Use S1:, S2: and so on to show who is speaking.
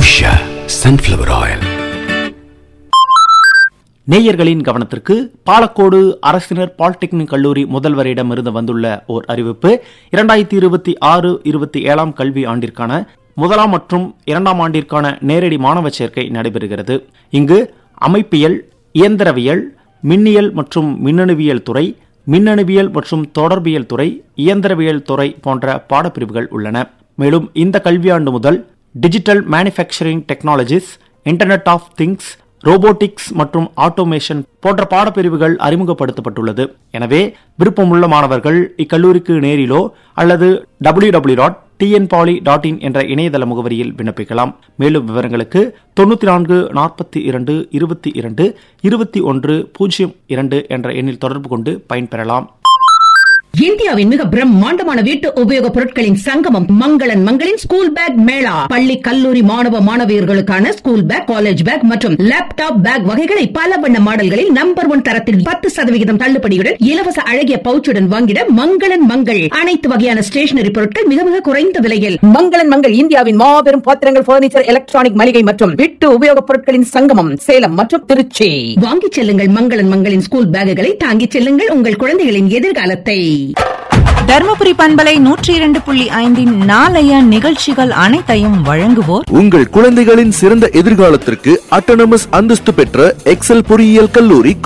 S1: Usha sunflower oil
S2: நேயர்களின் கவனத்திற்கு பாலக்கோடு அரசினர் பாலிடெக்னிக் கல்லூரி முதல்வரிடமிருந்து வந்துள்ள ஓர் அறிவிப்பு இரண்டாயிரத்தி இருபத்தி ஆறு இருபத்தி ஏழாம் கல்வி ஆண்டிற்கான முதலாம் மற்றும் இரண்டாம் ஆண்டிற்கான நேரடி மாணவ சேர்க்கை நடைபெறுகிறது இங்கு அமைப்பியல் இயந்திரவியல் மின்னியல் மற்றும் மின்னணுவியல் துறை மின்னணுவியல் மற்றும் தொடர்பியல் துறை இயந்திரவியல் துறை போன்ற பாடப்பிரிவுகள் உள்ளன மேலும் இந்த கல்வியாண்டு முதல் digital manufacturing technologies internet of things robotics மற்றும் ஆட்டோமேஷன் போன்ற பாடப்பிரிவுகள் அறிமுகப்படுத்தப்பட்டுள்ளது எனவே விருப்பமுள்ள மாணவர்கள் இக்கல்லூரிக்கு நேரிலோ அல்லது W W dot TNpoly dot in என்ற இணையதள முகவரியில் விண்ணப்பிக்கலாம் மேலும் விவரங்களுக்கு தொண்ணூத்தி நான்கு நாற்பத்தி இரண்டு இருபத்தி இரண்டு இருபத்தி ஒன்று பூஜ்ஜியம் இரண்டு என்ற எண்ணில் தொடர்பு கொண்டு பயன்பெறலாம்
S3: இந்தியாவின் மிக பிரம்மாண்டமான வீட்டு உபயோகப் பொருட்களின் சங்கமம் மங்களன் மங்களின் ஸ்கூல் பேக் மேளா பள்ளி கல்லூரி மாணவ மாணவியர்களுக்கான ஸ்கூல் பேக் காலேஜ் பேக் மற்றும் லேப்டாப் பேக் வகைகளை பல வண்ண மாடல்களில் நம்பர் ஒன் தரத்தில் பத்து சதவிகிதம் தள்ளுபடியுடன் இலவச அழகிய பவுச்சுடன் வாங்கிட மங்களன் மங்கள் அனைத்து வகையான ஸ்டேஷனரி பொருட்கள் மிக மிக குறைந்த விலையில்
S4: மங்களன் மங்கள் இந்தியாவின் மாபெரும் பாத்திரங்கள் பர்னிச்சர் எலக்ட்ரானிக் மளிகை மற்றும் வீட்டு உபயோகப் பொருட்களின் சங்கமம் சேலம் மற்றும் திருச்சி
S3: வாங்கிச் செல்லுங்கள் மங்களன் மங்களின் ஸ்கூல் பேக்குகளை தாங்கிச் செல்லுங்கள் உங்கள் குழந்தைகளின் எதிர்காலத்தை
S5: தர்மபுரி பண்பலை நூற்றி இரண்டு புள்ளி ஐந்தின் நாளைய நிகழ்ச்சிகள் அனைத்தையும் வழங்குவோர்
S6: உங்கள் குழந்தைகளின் சிறந்த எதிர்காலத்திற்கு அட்டானமஸ் அந்தஸ்து பெற்ற எக்ஸல் பொறியியல் கல்லூரி